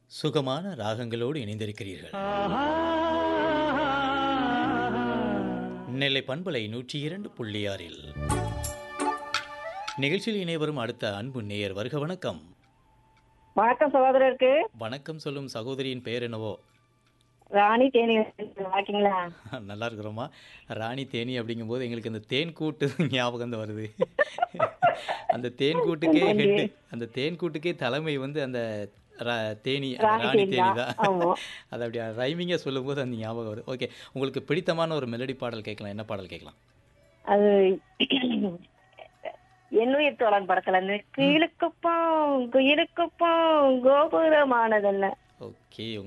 சுகமான ராகங்களோடு இணைந்திருக்கிறீர்கள் நெல்லை பண்பலை நூற்றி இரண்டு புள்ளி ஆறில் நிகழ்ச்சியில் இணைவரும் அடுத்த அன்பு நேயர் வருக வணக்கம் வணக்கம் சகோதரருக்கு வணக்கம் சொல்லும் சகோதரியின் பெயர் என்னவோ ராணி தேனி வாக்கிங்களா நல்லா இருக்கிறோமா ராணி தேனி அப்படிங்கும்போது எங்களுக்கு இந்த தேன் கூட்டு ஞாபகம் தான் வருது அந்த தேன் கூட்டுக்கே ஹெட்டு அந்த தேன் கூட்டுக்கே தலைமை வந்து அந்த ரா- தேனி அந்த ராணி ராணி தேனி தேனி தான். தான் ஆமா. அது அப்படி ரைமிங்காக சொல்லும்போது அந்த ஞாபகம் வருது ஓகே உங்களுக்கு பிடித்தமான ஒரு மெலடி பாடல் கேட்கலாம் என்ன பாடல் கேட்கலாம் அது எண்ணுயிர் தோழன் படத்துல இருந்து கீழுக்குப்போம் குயிலுக்குப்போம் கோபுரமானதல்ல ஓகே